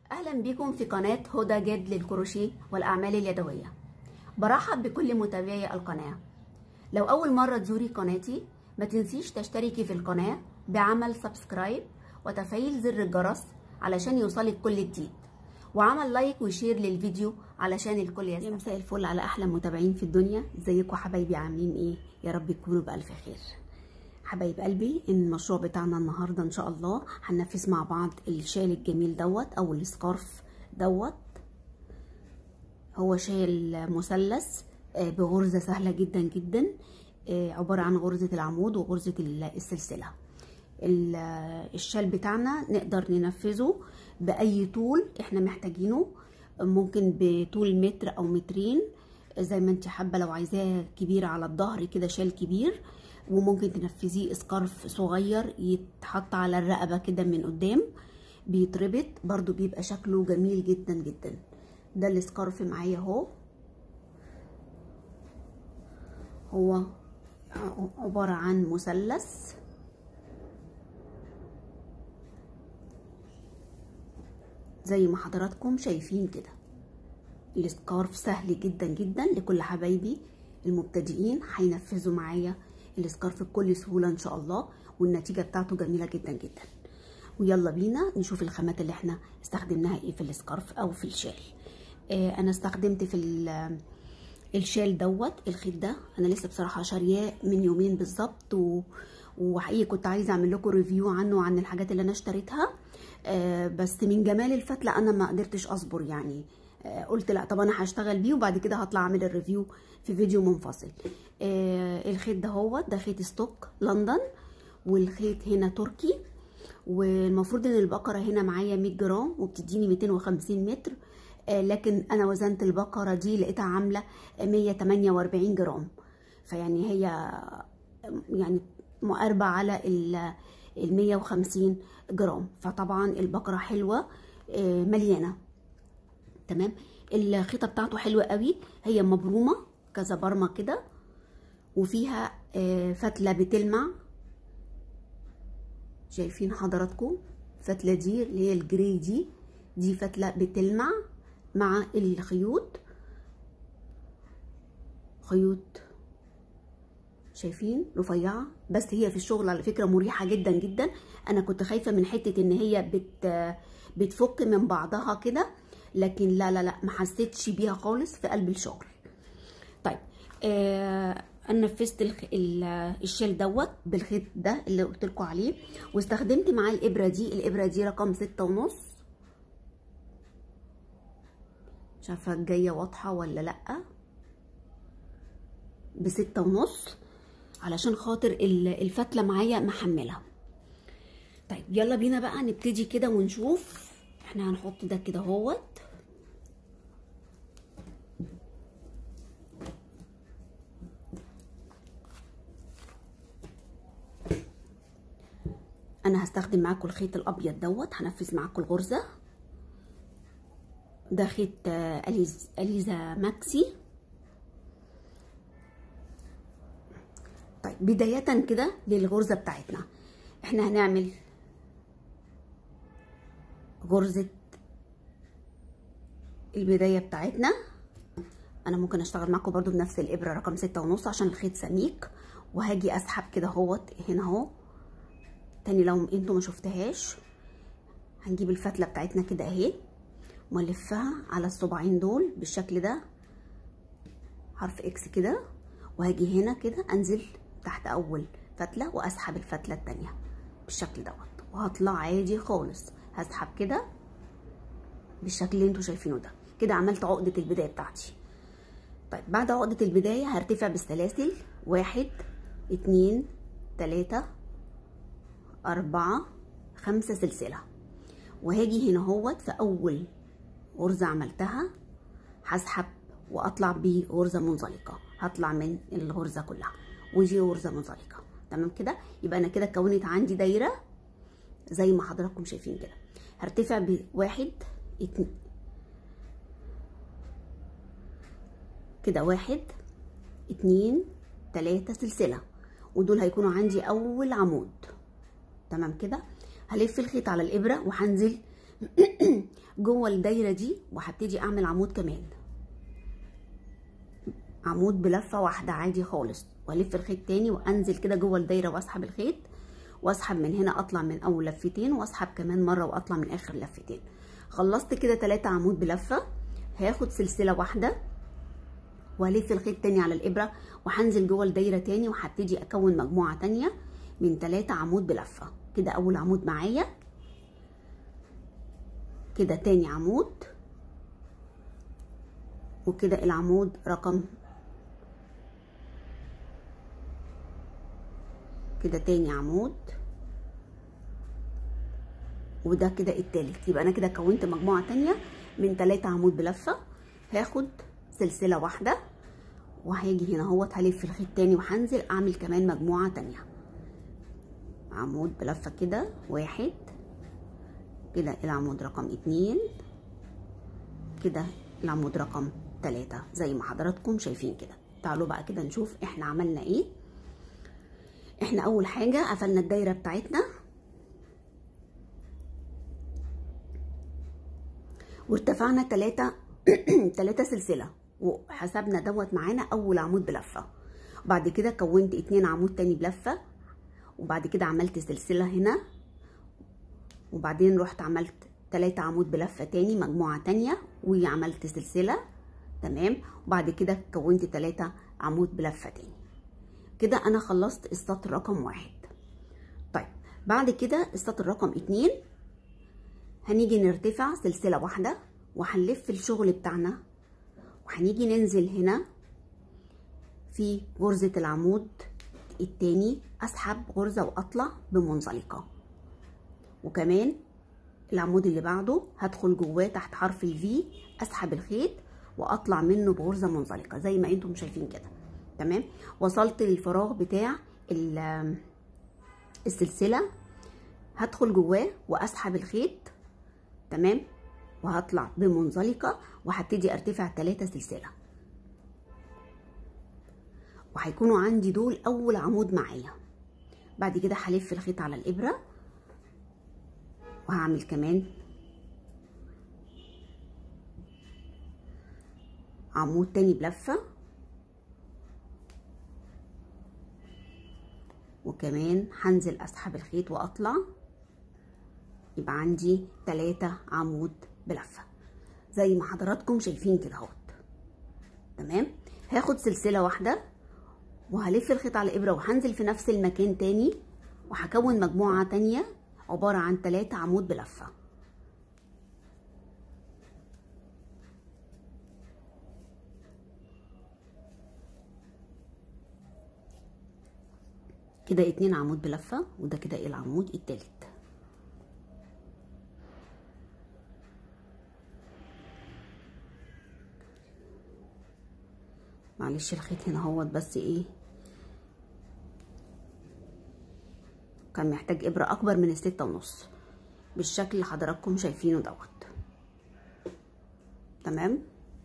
أهلا بكم في قناة هدى جد للكروشيه والأعمال اليدوية برحب بكل متابعي القناة لو أول مرة تزوري قناتي ما تنسيش تشتركي في القناة بعمل سبسكرايب وتفعيل زر الجرس علشان يوصلك كل جديد وعمل لايك وشير للفيديو علشان الكل يستفيد مساء الفل على أحلى متابعين في الدنيا ازيكم حبايبي عاملين ايه يا رب تكونوا بألف خير حبايب قلبي المشروع بتاعنا النهارده ان شاء الله هننفذ مع بعض الشال الجميل دوت او السكارف دوت هو شال مثلث بغرزه سهله جدا جدا عباره عن غرزه العمود وغرزه السلسله الشال بتاعنا نقدر ننفذه باي طول احنا محتاجينه ممكن بطول متر او مترين زي ما انت حابه لو عايزاه كبير على الظهر كده شال كبير وممكن تنفذيه سكارف صغير يتحط على الرقبه كده من قدام بيتربط برضو بيبقى شكله جميل جدا جدا ده السكارف معايا اهو هو عباره عن مثلث زي ما حضراتكم شايفين كده السكارف سهل جدا جدا لكل حبايبي المبتدئين هينفذوا معايا السكارف بكل سهوله ان شاء الله والنتيجه بتاعته جميله جدا جدا ويلا بينا نشوف الخامات اللي احنا استخدمناها ايه في السكارف او في الشال آه انا استخدمت في الشال دوت الخيط ده انا لسه بصراحه شارياه من يومين بالظبط و... وحقيقي كنت عايزه اعمل لكم ريفيو عنه عن الحاجات اللي انا اشتريتها آه بس من جمال الفتله انا ما قدرتش اصبر يعني آه قلت لا طب انا هشتغل بيه وبعد كده هطلع اعمل الريفيو في فيديو منفصل آه الخيط ده هو ده خيط ستوك لندن والخيط هنا تركي والمفروض ان البقره هنا معايا 100 جرام وبتديني 250 متر آه لكن انا وزنت البقره دي لقيتها عامله 148 جرام فيعني هي يعني مقاربه على ال 150 جرام فطبعا البقره حلوه آه مليانه تمام الخيطه بتاعته حلوه قوي هي مبرومه كذا برمه كده وفيها فتله بتلمع شايفين حضراتكم فتله دي اللي هي الجري دي دي فتله بتلمع مع الخيوط خيوط شايفين رفيعه بس هي في الشغل على فكره مريحه جدا جدا انا كنت خايفه من حته ان هي بت بتفك من بعضها كده لكن لا لا لا ما حسيتش بيها خالص في قلب الشغل طيب آه انا نفذت الشال دوت بالخيط ده اللي قلت لكم عليه واستخدمت معاه الابره دي الابره دي رقم ستة ونص مش عارفه جايه واضحه ولا لا بستة ونص علشان خاطر الفتله معايا محمله طيب يلا بينا بقى نبتدي كده ونشوف احنا هنحط ده كده اهوت انا هستخدم معاكم الخيط الابيض دوت هنفذ معاكم الغرزه ده خيط أليز اليزا ماكسي طيب بدايه كده للغرزه بتاعتنا احنا هنعمل غرزه البدايه بتاعتنا انا ممكن اشتغل معاكم برضو بنفس الابره رقم ستة ونص عشان الخيط سميك وهاجي اسحب كده اهوت هنا اهو تاني لو انتوا ما شفتهاش هنجيب الفتله بتاعتنا كده اهي ونلفها على الصباعين دول بالشكل ده حرف اكس كده وهاجي هنا كده انزل تحت اول فتله واسحب الفتله التانيه بالشكل دوت وهطلع عادي خالص هسحب كده بالشكل اللي انتوا شايفينه ده كده عملت عقده البدايه بتاعتي طيب بعد عقده البدايه هرتفع بالسلاسل واحد اتنين تلاته أربعة خمسة سلسلة وهاجي هنا اهوت في أول غرزة عملتها هسحب وأطلع بغرزة منزلقة هطلع من الغرزة كلها ودي غرزة منزلقة تمام كده يبقى أنا كده كونت عندي دايرة زي ما حضراتكم شايفين كده هرتفع بواحد اتنين كده واحد اتنين تلاتة سلسلة ودول هيكونوا عندي أول عمود تمام كده هلف الخيط على الابره وهنزل جوه الدايره دي وهبتدي اعمل عمود كمان عمود بلفه واحده عادي خالص والف الخيط تاني وانزل كده جوه الدايره واسحب الخيط واسحب من هنا اطلع من اول لفتين واسحب كمان مره واطلع من اخر لفتين خلصت كده تلاتة عمود بلفه هاخد سلسله واحده والف الخيط تاني على الابره وهنزل جوه الدايره تاني وهبتدي اكون مجموعه تانيه من تلاتة عمود بلفه كده اول عمود معايا كده تاني عمود وكده العمود رقم كده تاني عمود وده كده التالت يبقى انا كده كونت مجموعه تانية من تلاتة عمود بلفه هاخد سلسله واحده وهاجي هنا اهوت هلف الخيط تاني وهنزل اعمل كمان مجموعه تانية عمود بلفه كده واحد كده العمود رقم اتنين كده العمود رقم تلاتة زي ما حضراتكم شايفين كده تعالوا بقى كده نشوف احنا عملنا ايه احنا اول حاجة قفلنا الدايرة بتاعتنا وارتفعنا تلاتة تلاتة سلسلة وحسبنا دوت معانا اول عمود بلفة وبعد كده كونت اتنين عمود تاني بلفة وبعد كده عملت سلسلة هنا وبعدين رحت عملت تلاتة عمود بلفة تاني مجموعة تانية وعملت سلسلة تمام وبعد كده كونت تلاتة عمود بلفة تاني كده انا خلصت السطر رقم واحد طيب بعد كده السطر رقم اتنين هنيجي نرتفع سلسلة واحدة وهنلف الشغل بتاعنا وهنيجي ننزل هنا في غرزة العمود التاني اسحب غرزة واطلع بمنزلقة وكمان العمود اللي بعده هدخل جواه تحت حرف الفي اسحب الخيط واطلع منه بغرزة منزلقة زي ما انتم شايفين كده تمام وصلت للفراغ بتاع السلسلة هدخل جواه واسحب الخيط تمام وهطلع بمنزلقة وهبتدي ارتفع تلاتة سلسلة وهيكونوا عندي دول اول عمود معايا بعد كده هلف الخيط على الابرة وهعمل كمان عمود تاني بلفه وكمان هنزل اسحب الخيط واطلع يبقى عندي تلاتة عمود بلفة زي ما حضراتكم شايفين كده اهوت تمام هاخد سلسلة واحدة وهلف الخيط على الابرة وهنزل في نفس المكان تاني وهكون مجموعة تانية عبارة عن تلاتة عمود بلفة كده اتنين عمود بلفة وده كده العمود التالت معلش الخيط هنا اهوت بس ايه كان محتاج ابرة اكبر من الستة ونص بالشكل اللي حضراتكم شايفينه دوت تمام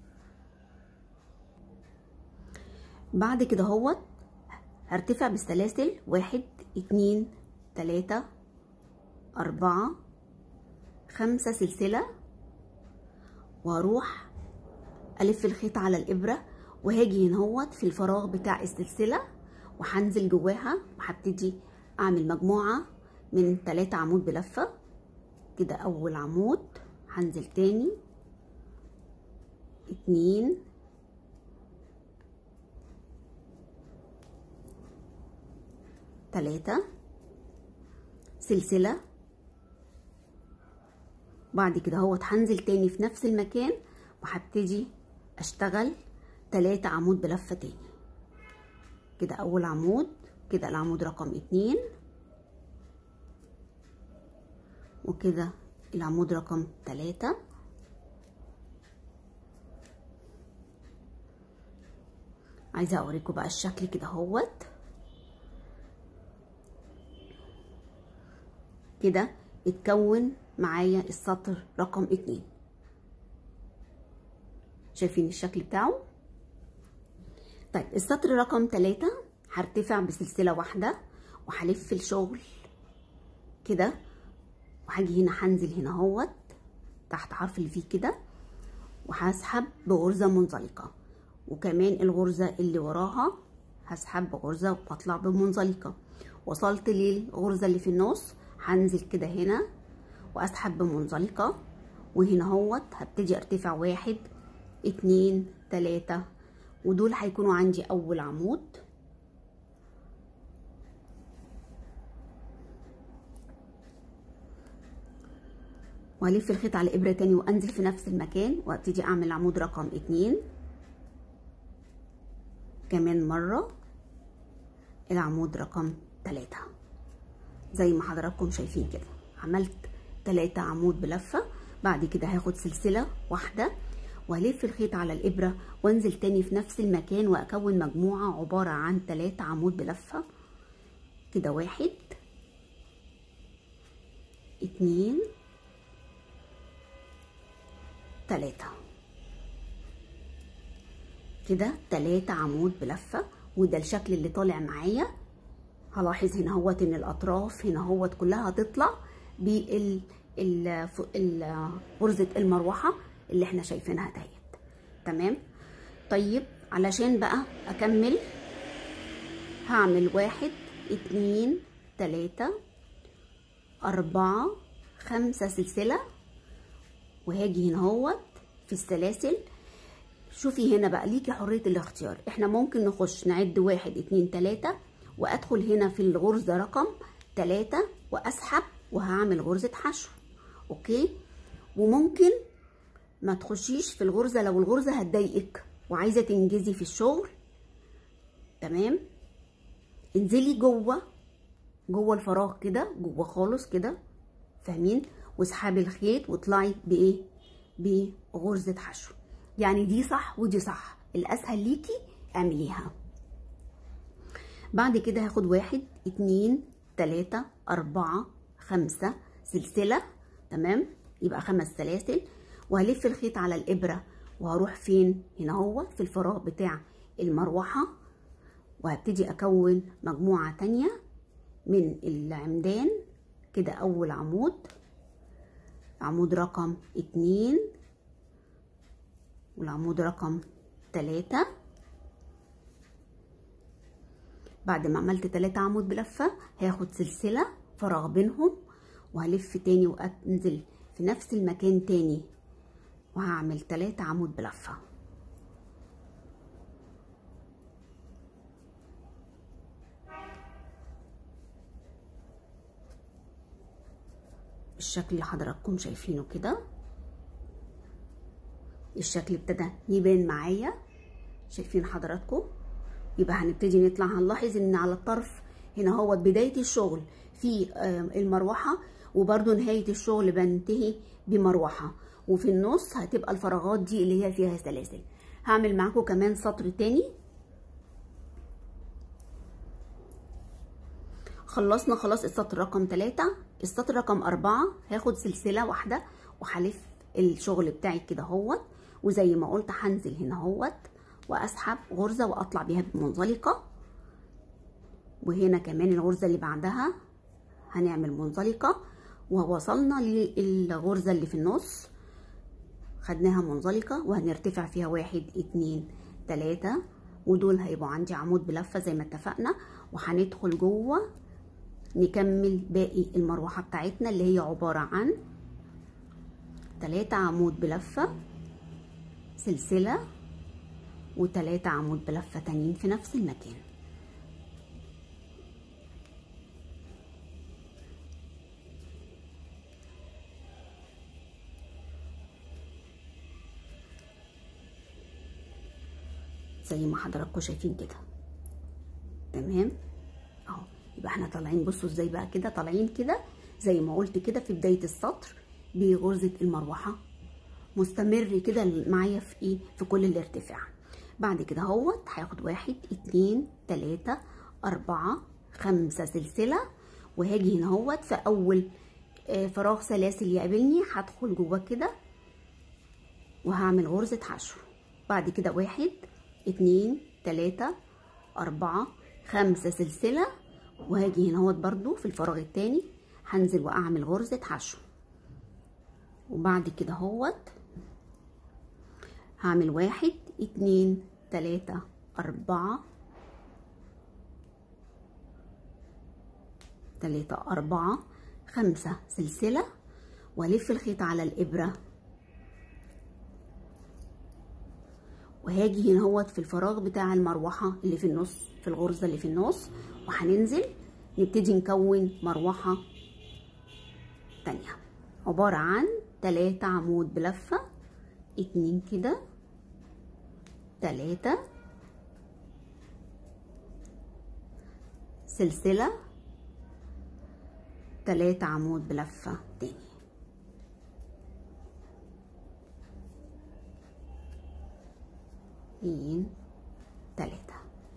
بعد كده اهوت هرتفع بالسلاسل واحد اتنين تلاتة اربعة خمسة سلسلة وهروح الف الخيط على الابرة وهاجي هنا اهوت في الفراغ بتاع السلسلة وهنزل جواها وهبتدي اعمل مجموعة من تلاتة عمود بلفة كده اول عمود هنزل تاني اتنين تلاتة سلسلة بعد كده اهوت هنزل تاني في نفس المكان وهبتدي اشتغل تلاتة عمود بلفة تاني كده اول عمود كده العمود رقم اتنين وكده العمود رقم تلاتة عايزة اوريكم بقى الشكل كده اهوت كده اتكون معايا السطر رقم اتنين شايفين الشكل بتاعه طيب السطر رقم تلاتة هرتفع بسلسلة واحدة وهلف الشغل كده وهاجي هنا هنزل هنا اهوت تحت حرف الفي كده وهسحب بغرزة منزلقة وكمان الغرزة اللي وراها هسحب بغرزة واطلع بمنزلقة وصلت للغرزة اللي في النص هنزل كده هنا واسحب بمنزلقة وهنا اهوت هبتدي ارتفع واحد اتنين تلاتة ودول هيكونوا عندي اول عمود وهلف الخيط على ابرة تاني وانزل في نفس المكان وابتدي اعمل عمود رقم اتنين كمان مرة العمود رقم تلاتة زي ما حضراتكم شايفين كده عملت تلاتة عمود بلفة بعد كده هاخد سلسلة واحدة وهلف الخيط على الإبرة وانزل تاني في نفس المكان وأكون مجموعة عبارة عن تلاتة عمود بلفة كده واحد اتنين تلاتة كده تلاتة عمود بلفة وده الشكل اللي طالع معايا هلاحظ هنا هوت ان الاطراف هنا هوت كلها هتطلع بال غرزة المروحة اللي احنا شايفينها دهيت تمام طيب علشان بقى اكمل هعمل واحد اتنين تلاتة اربعة خمسة سلسلة وهاجي هنا هوت في السلاسل شوفي هنا بقى ليكي حرية الاختيار احنا ممكن نخش نعد واحد اتنين تلاتة وادخل هنا في الغرزة رقم تلاتة واسحب وهعمل غرزة حشو اوكي وممكن ما تخشيش في الغرزة لو الغرزة هتضايقك وعايزة تنجزي في الشغل تمام انزلي جوه جوه الفراغ كده جوه خالص كده فاهمين واسحبي الخيط واطلعي بايه بغرزة حشو يعني دي صح ودي صح الاسهل ليكي اعمليها بعد كده هاخد واحد اتنين تلاتة اربعة خمسة سلسلة تمام يبقى خمس سلاسل وهلف الخيط على الابرة وهروح فين هنا هو في الفراغ بتاع المروحة وهبتدي اكون مجموعة تانية من العمدان كده اول عمود عمود رقم اتنين والعمود رقم تلاتة بعد ما عملت تلاتة عمود بلفة هاخد سلسلة فراغ بينهم وهلف تاني وانزل في نفس المكان تاني وهعمل تلاتة عمود بلفة الشكل اللي حضراتكم شايفينه كده الشكل ابتدى يبان معايا شايفين حضراتكم يبقى هنبتدي نطلع هنلاحظ ان على الطرف هنا هو بداية الشغل في المروحة وبرده نهاية الشغل بنتهي بمروحة وفي النص هتبقى الفراغات دي اللي هي فيها سلاسل هعمل معاكم كمان سطر تاني خلصنا خلاص السطر رقم تلاتة السطر رقم أربعة هاخد سلسلة واحدة وهلف الشغل بتاعي كده اهوت وزي ما قلت هنزل هنا اهوت واسحب غرزة واطلع بيها بمنزلقة وهنا كمان الغرزة اللي بعدها هنعمل منزلقة ووصلنا للغرزة اللي في النص خدناها منزلقة وهنرتفع فيها واحد اتنين تلاتة ودول هيبقوا عندي عمود بلفة زي ما اتفقنا وهندخل جوه نكمل باقي المروحة بتاعتنا اللي هي عبارة عن تلاتة عمود بلفة سلسلة وتلاتة عمود بلفة تانيين في نفس المكان زي ما حضراتكم شايفين كده تمام اهو يبقى احنا طالعين بصوا ازاي بقى كده طالعين كده زي ما قلت كده في بدايه السطر بغرزه المروحه مستمر كده معايا في ايه في كل الارتفاع بعد كده اهوت هاخد واحد اتنين تلاته اربعه خمسه سلسله وهاجي هنا اهوت في اول آه فراغ سلاسل يقابلني هدخل جوه كده وهعمل غرزه حشو بعد كده واحد اتنين تلاتة أربعة خمسة سلسلة وهاجي هنا اهوت برضو في الفراغ التاني هنزل وأعمل غرزة حشو وبعد كده هوت هعمل واحد اتنين تلاتة اربعة تلاتة اربعة خمسة سلسلة والف الخيط على الابرة وهاجي هنا هوت في الفراغ بتاع المروحة اللي في النص في الغرزة اللي في النص وهننزل نبتدي نكون مروحة تانية عبارة عن تلاتة عمود بلفة اتنين كده تلاتة سلسلة تلاتة عمود بلفة تاني اتنين تلاتة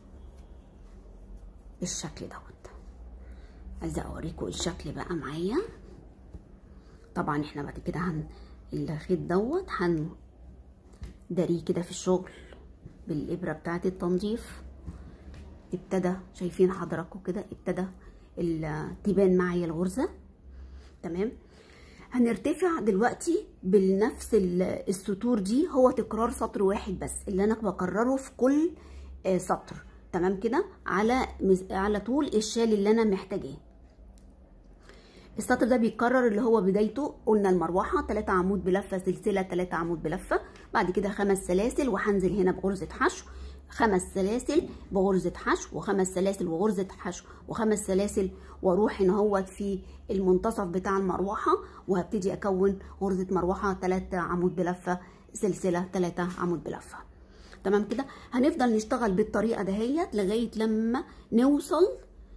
بالشكل دوت عايزة اوريكم الشكل بقى معايا طبعا احنا بعد كده هن الخيط دوت هن داريه كده في الشغل بالابره بتاعه التنظيف ابتدى شايفين حضراتكم كده ابتدى تبان معايا الغرزه تمام هنرتفع دلوقتي بنفس السطور دي هو تكرار سطر واحد بس اللي انا بكرره في كل سطر تمام كده على على طول الشال اللي انا محتاجاه السطر ده بيتكرر اللي هو بدايته قلنا المروحه 3 عمود بلفه سلسله 3 عمود بلفه بعد كده خمس سلاسل وهنزل هنا بغرزه حشو خمس سلاسل بغرزه حشو وخمس سلاسل وغرزه حشو وخمس سلاسل واروح هنا هوت في المنتصف بتاع المروحه وهبتدي اكون غرزه مروحه 3 عمود بلفه سلسله 3 عمود بلفه تمام كده هنفضل نشتغل بالطريقه دهيت لغايه لما نوصل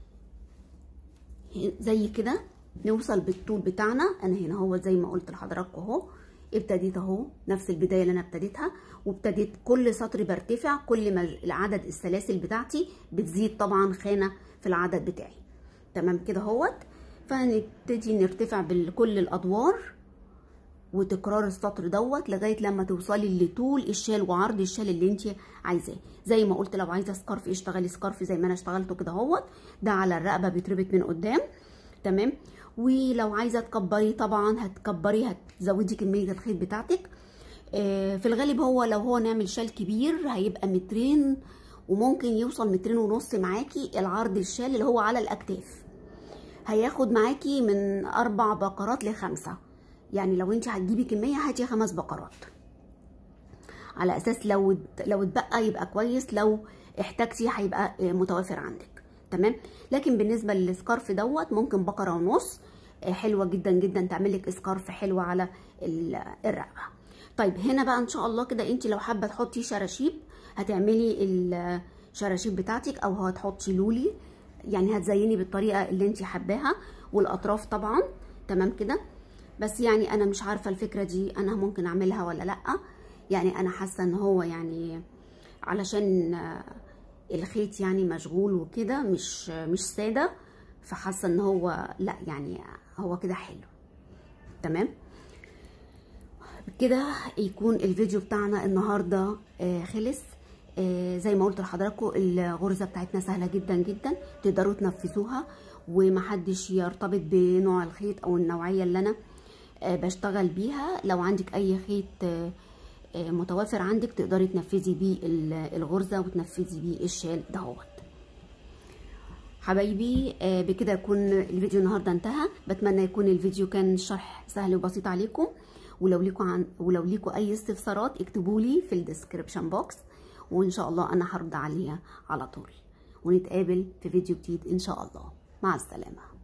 زي كده نوصل بالطول بتاعنا انا هنا هو زي ما قلت لحضراتكم اهو ابتديت اهو نفس البدايه اللي انا ابتديتها وابتديت كل سطر برتفع كل ما العدد السلاسل بتاعتي بتزيد طبعا خانه في العدد بتاعي تمام كده اهوت فهنبتدي نرتفع بكل الادوار وتكرار السطر دوت لغايه لما توصلي لطول الشال وعرض الشال اللي انت عايزاه زي ما قلت لو عايزه سكارف اشتغلي سكارف زي ما انا اشتغلته كده اهوت ده على الرقبه بيتربط من قدام تمام ولو عايزه تكبري طبعا هتكبري هتزودي كميه الخيط بتاعتك آه في الغالب هو لو هو نعمل شال كبير هيبقى مترين وممكن يوصل مترين ونص معاكي العرض الشال اللي هو على الاكتاف هياخد معاكي من اربع بقرات لخمسه يعني لو انت هتجيبي كميه هاتي خمس بقرات على اساس لو لو اتبقى يبقى كويس لو احتاجتي هيبقى متوافر عندك تمام لكن بالنسبه للسكارف دوت ممكن بقره ونص حلوه جدا جدا تعمل لك سكارف حلوه على الرقبه طيب هنا بقى ان شاء الله كده انت لو حابه تحطي شراشيب هتعملي الشراشيب بتاعتك او هتحطي لولي يعني هتزيني بالطريقه اللي انت حباها والاطراف طبعا تمام كده بس يعني انا مش عارفه الفكره دي انا ممكن اعملها ولا لا يعني انا حاسه ان هو يعني علشان الخيط يعني مشغول وكده مش مش ساده فحاسه ان هو لا يعني هو كده حلو تمام كده يكون الفيديو بتاعنا النهارده آه خلص آه زي ما قلت لحضراتكم الغرزه بتاعتنا سهله جدا جدا تقدروا تنفذوها ومحدش يرتبط بنوع الخيط او النوعيه اللي انا آه بشتغل بيها لو عندك اي خيط متوافر عندك تقدري تنفذي بيه الغرزه وتنفذي بيه الشال دهوت حبايبي بكده يكون الفيديو النهارده انتهى بتمنى يكون الفيديو كان شرح سهل وبسيط عليكم ولو ليكم عن ولو ليكم اي استفسارات اكتبوا لي في الديسكريبشن بوكس وان شاء الله انا هرد عليها على طول ونتقابل في فيديو جديد ان شاء الله مع السلامه